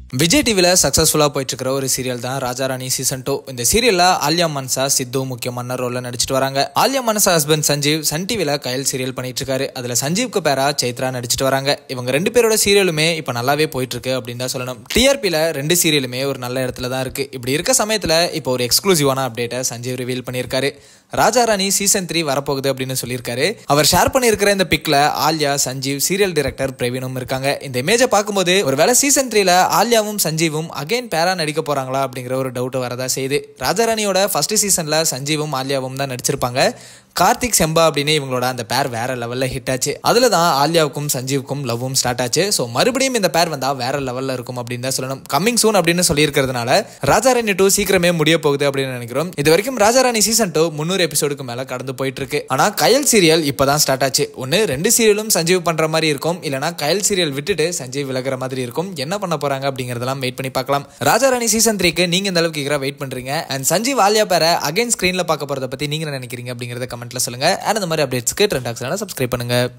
விஜய் டிவியில் சக்ஸஸ்ஃபுல்லாக போயிட்டு இருக்கிற ஒரு சீரியல் தான் ராஜாராணி சீசன் டூ இந்த சீரியலில் ஆலியா மன்சா சித்து முக்கியமான ரோலில் நடிச்சிட்டு வராங்க ஆலியா மன்சா ஹஸ்பண்ட் சஞ்சீவ் சன் டிவியில் கயல் சீரியல் பண்ணிட்டு இருக்காரு அதில் சஞ்சீவ்க்கு பேரா சைத்ரா நடிச்சிட்டு வராங்க இவங்க ரெண்டு பேரோட சீரியலுமே இப்போ நல்லாவே போயிட்டு இருக்கு அப்படின்னு தான் சொல்லணும் டிஆர்பியில் ரெண்டு சீரியலுமே ஒரு நல்ல இடத்துல தான் இருக்கு இப்படி இருக்க சமயத்தில் இப்போ ஒரு எக்ஸ்க்ளூசிவான அப்டேட்டை சஞ்சீவ் ரிவீல் பண்ணியிருக்காரு ராஜாராணி சீசன் த்ரீ வரப்போகுது அப்படின்னு சொல்லியிருக்காரு அவர் ஷேர் பண்ணியிருக்கிற இந்த பிக்ல ஆலியா சஞ்சீவ் சீரியல் டைரக்டர் பிரவீனும் இருக்காங்க இந்த இமேஜை பார்க்கும்போது ஒருவேளை சீசன் த்ரீல ஆலியாவும் சஞ்சீவும் அகைன் பேரா நடிக்க போறாங்களா அப்படிங்கிற ஒரு டவுட் வரதா செய்யுது ராஜாராணியோட ஃபர்ஸ்ட் சீசன்ல சஞ்சீவும் ஆலியாவும் தான் நடிச்சிருப்பாங்க கார்த்திக் செம்பா அப்படின்னு இவங்களோட அந்த பேர் வேற லெவல்ல ஹிட் ஆச்சு அதுல தான் ஆலியாவுக்கும் சஞ்சீவுக்கும் லவ்வும் ஸ்டார்ட் ஆச்சு ஸோ மறுபடியும் இந்த பேர் வந்தா வேற லெவல்ல இருக்கும் அப்படின்னு தான் சொல்லணும் கம்மிங் சூன் அப்படின்னு சொல்லியிருக்கிறதுனால ராஜாராணி டூ சீக்கிரமே முடிய போகுது அப்படின்னு நினைக்கிறோம் இது வரைக்கும் ராஜாராணி சீசன் டூ முந்நூறு எபிசோடுக்கு மேல கடந்து போயிட்டு இருக்கு ஆனா கயல் சீரியல் இப்பதான் ஸ்டார்ட் ஆச்சு ஒன்னு ரெண்டு சீரியலும் சஞ்சீவ் பண்ற மாதிரி இருக்கும் இல்லனா கயல் சீரியல் விட்டுட்டு சஞ்சீவ் விலகுற மாதிரி இருக்கும் என்ன பண்ண போறாங்க அப்படிங்கறதெல்லாம் வெயிட் பண்ணி பார்க்கலாம் ராஜாராணி சீசன் த்ரீக்கு நீங்க இந்த அளவுக்கு ஈகரா வெயிட் பண்றீங்க அண்ட் சஞ்சீவ் ஆலியா பேரை அகைன் ஸ்கிரீன்ல பார்க்க போறத பத்தி நீங்க என்ன நினைக்கிறீங்க அப்படிங்கறத கமெண்ட்ல சொல்லுங்க அண்ட் இந்த மாதிரி அப்டேட்ஸ்க்கு ட்ரெண்ட் ஆக்ஸ் சப்ஸ்கிரைப் பண்ணுங்க